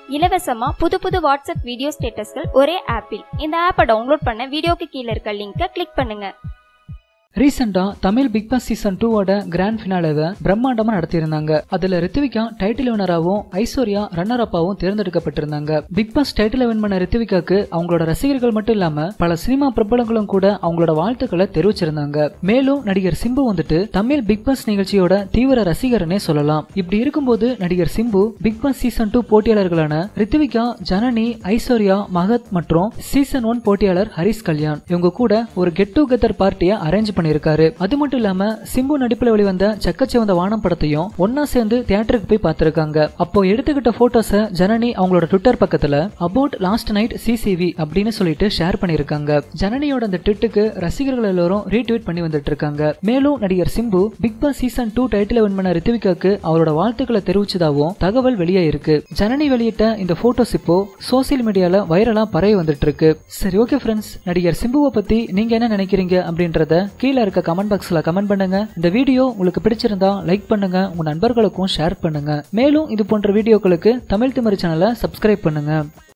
இலவசமா புது புது வாட்ஸ்அப் வீடியோ ஸ்டேட்டஸ்கள் ஒரே ஆப்பில் இந்த ஆப்பை டவுன்லோட் பண்ண வீடியோக்கு கீழே இருக்க லிங்கை கிளிக் பண்ணுங்க ரீசெண்டா தமிழ் பிக் பாஸ் சீசன் டூவோட கிராண்ட் ஃபினாலேவை பிரம்மாண்டமா நடத்தியிருந்தாங்க அதுல ரித்விகா டைட்டில் வினராகவும் ஐஸ்வர்யா ரன்னர் அப்பாவும் தேர்ந்தெடுக்கப்பட்டிருந்தாங்க பிக் பாஸ் டைட்டில் வின் பண்ண ரித்விகாக்கு அவங்களோட ரசிகர்கள் மட்டும் இல்லாம பல சினிமா பிரபலங்களும் கூட அவங்களோட வாழ்த்துக்களை தெரிவிச்சிருந்தாங்க மேலும் நடிகர் சிம்பு வந்துட்டு தமிழ் பிக் பாஸ் நிகழ்ச்சியோட தீவிர ரசிகர்னே சொல்லலாம் இப்படி இருக்கும்போது நடிகர் Simbu big boss season two போட்டியாளர்களான ரித்விகா ஜனனி ஐஸ்வர்யா மகத் மற்றும் சீசன் ஒன் போட்டியாளர் ஹரிஸ் கல்யாண் இவங்க கூட ஒரு கெட் டுகெதர் பார்ட்டியை அரேஞ்ச் பண்ணிருக்காரு அது மட்டும் இல்லாம சிம்பு நடிப்புல வெளிவந்த செக்கச்சிவந்த வானம் படத்தையும் ஒன்னா சேர்ந்து தியேட்டருக்கு போய் பார்த்திருக்காங்க அப்போ எடுத்துக்கிட்ட போட்டோஸ ஜனனி அவங்களோட ட்விட்டர் பக்கத்துல அபவுட் லாஸ்ட் நைட் சிசிவி அப்படின்னு சொல்லிட்டு ஷேர் பண்ணிருக்காங்க ஜனனியோட அந்த ட்விட்டுக்கு ரசிகர்கள் எல்லாரும் ரீட்வீட் பண்ணி வந்துட்டு இருக்காங்க மேலும் நடிகர் Simbu big boss season two title win பண்ண ரித்விகாக்கு அவரோட வாழ்த்துக்களை தெரிவிச்சதாகவும் தகவல் வெளியே இருக்கு ஜனனி வெளியிட்ட இந்த போட்டோஸ் இப்போ சோசியல் மீடியால வைரலா பரவி வந்துட்டு இருக்கு சரி ஓகே ஃப்ரெண்ட்ஸ் நடிகர் சிம்புவை பத்தி நீங்க என்ன நினைக்கிறீங்க அப்படின்றத கீழே இருக்க கமெண்ட் பாக்ஸ்ல கமெண்ட் பண்ணுங்க இந்த வீடியோ உங்களுக்கு பிடிச்சிருந்தா லைக் பண்ணுங்க உங்க நண்பர்களுக்கும் ஷேர் பண்ணுங்க மேலும் இது போன்ற வீடியோக்களுக்கு தமிழ் திமறி சேனலை சப்ஸ்கிரைப் பண்ணுங்க